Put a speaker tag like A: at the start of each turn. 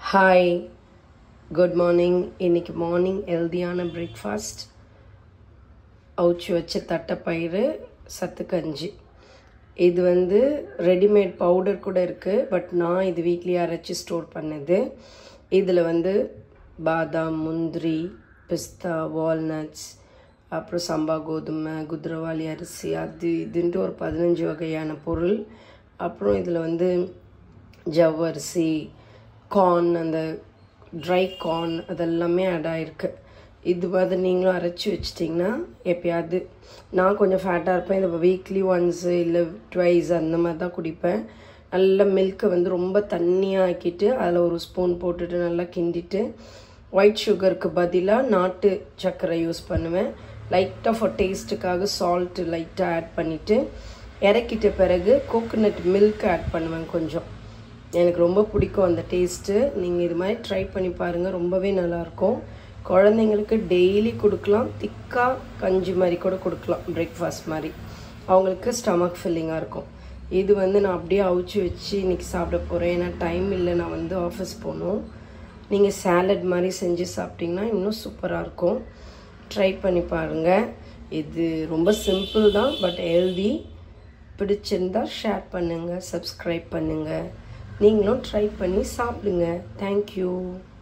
A: hi good morning இன்னைக்கு morning ஹெல்தியான breakfast அவுச்சு வச்ச தட்டைப்பயிறு சத்து கஞ்சி இது வந்து ரெடிமேட் பவுடர் கூட இருக்குது பட் நான் இது வீக்லி அரைச்சி ஸ்டோர் பண்ணது இதில் வந்து பாதாம் முந்திரி பிஸ்தா வால்நட்ஸ் அப்புறம் சம்பா கோதுமை குதிரவாளி அரிசி அது இதுன்ட்டு ஒரு பதினஞ்சு வகையான பொருள் அப்புறம் இதில் வந்து ஜவ்வரிசி கார்ன் அந்த ட்ரை கார்ன் அதெல்லாமே ஆட் ஆகிருக்கு இது மாதிரி நீங்களும் அரைச்சி வச்சிட்டிங்கன்னா எப்பயாவது நான் கொஞ்சம் ஃபேட்டாக இருப்பேன் இது வீக்லி ஒன்ஸு இல்லை ட்வைஸ் அந்த மாதிரி தான் குடிப்பேன் நல்ல மில்க்கை வந்து ரொம்ப தண்ணியாக ஆக்கிட்டு அதில் ஒரு ஸ்பூன் போட்டுட்டு நல்லா கிண்டிட்டு ஒயிட் சுகருக்கு பதிலாக நாட்டு சர்க்கரை யூஸ் பண்ணுவேன் லைட்டாக ஃபார் டேஸ்ட்டுக்காக சால்ட்டு லைட்டாக ஆட் பண்ணிவிட்டு இறக்கிட்ட பிறகு கோகோனட் மில்க் ஆட் பண்ணுவேன் கொஞ்சம் எனக்கு ரொம்ப பிடிக்கும் அந்த டேஸ்ட்டு நீங்கள் இது மாதிரி ட்ரை பண்ணி பாருங்கள் ரொம்பவே நல்லாயிருக்கும் குழந்தைங்களுக்கு டெய்லி கொடுக்கலாம் திக்காக கஞ்சி மாதிரி கூட கொடுக்கலாம் பிரேக்ஃபாஸ்ட் மாதிரி அவங்களுக்கு ஸ்டமக் ஃபில்லிங்காக இருக்கும் இது வந்து நான் அப்படியே அவிச்சு வச்சு இன்றைக்கி சாப்பிட போகிறேன் ஏன்னா டைம் இல்லை நான் வந்து ஆஃபீஸ் போகணும் நீங்கள் சேலட் மாதிரி செஞ்சு சாப்பிட்டிங்கன்னா இன்னும் சூப்பராக இருக்கும் ட்ரை பண்ணி பாருங்கள் இது ரொம்ப சிம்பிள் தான் பட் ஹெல்தி பிடிச்சிருந்தா ஷேர் பண்ணுங்கள் சப்ஸ்கிரைப் பண்ணுங்கள் நீங்களும் ட்ரை பண்ணி சாப்பிடுங்க தேங்க்யூ